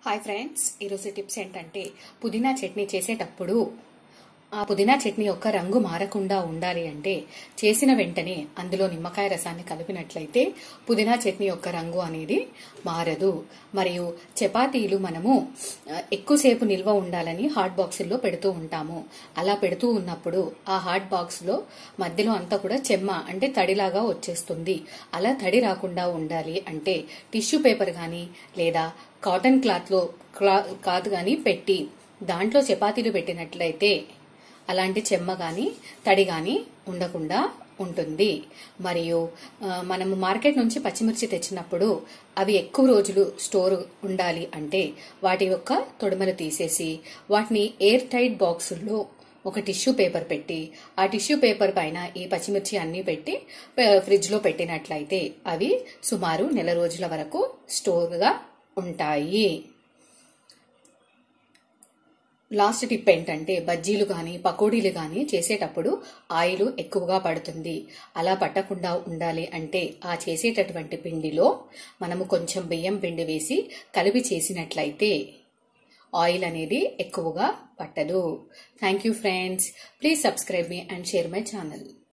hi friends ఈరోజు tips ఏంటంటే పుదీనా చట్నీ చేసేటప్పుడు ఆ పుదీనా చట్నీ యొక్క రంగు మారకుండా ఉండాలి అంటే చేసిన వెంటనే అందులో నిమ్మకాయ రసాన్ని కలిపినట్లయితే పుదీనా చట్నీ యొక్క రంగు అనేది మారదు మరియు చపాతీలు మనము ఆ, ఎక్కువసేపు నిల్వ ఉండాలని హాట్ బాక్సుల్లో పెడుతూ ఉంటాము అలా పెడుతూ ఉన్నప్పుడు ఆ హాట్ బాక్స్లో మధ్యలో అంతా కూడా చెమ్మ అంటే తడిలాగా వచ్చేస్తుంది అలా తడి రాకుండా ఉండాలి అంటే టిష్యూ పేపర్ కానీ లేదా కాటన్ క్లాత్లో క్లా క్లాత్ కానీ పెట్టి దాంట్లో చపాతీలు పెట్టినట్లయితే అలాంటి చెమ్మ కానీ తడి కానీ ఉండకుండా ఉంటుంది మరియు ఆ, మనము మార్కెట్ నుంచి పచ్చిమిర్చి తెచ్చినప్పుడు అవి ఎక్కువ రోజులు స్టోర్ ఉండాలి అంటే వాటి యొక్క తొడిమలు తీసేసి వాటిని ఎయిర్ టైట్ బాక్సుల్లో ఒక టిష్యూ పేపర్ పెట్టి ఆ టిష్యూ పేపర్ పైన ఈ పచ్చిమిర్చి అన్నీ పెట్టి ప- ఫ్రిడ్జ్లో పెట్టినట్లయితే అవి సుమారు నెల రోజుల వరకు స్టోర్గా ఉంటాయి లాస్ట్ టిప్ ఏంటంటే బజ్జీలు కానీ పకోడీలు కానీ చేసేటప్పుడు ఆయిల్ ఎక్కువగా పడుతుంది అలా పట్టకుండా ఉండాలి అంటే ఆ చేసేటటువంటి పిండిలో మనము కొంచెం బియ్యం పిండి వేసి కలిపి చేసినట్లయితే ఆయిల్ అనేది ఎక్కువగా పట్టదు thank you friends please subscribe me and share my channel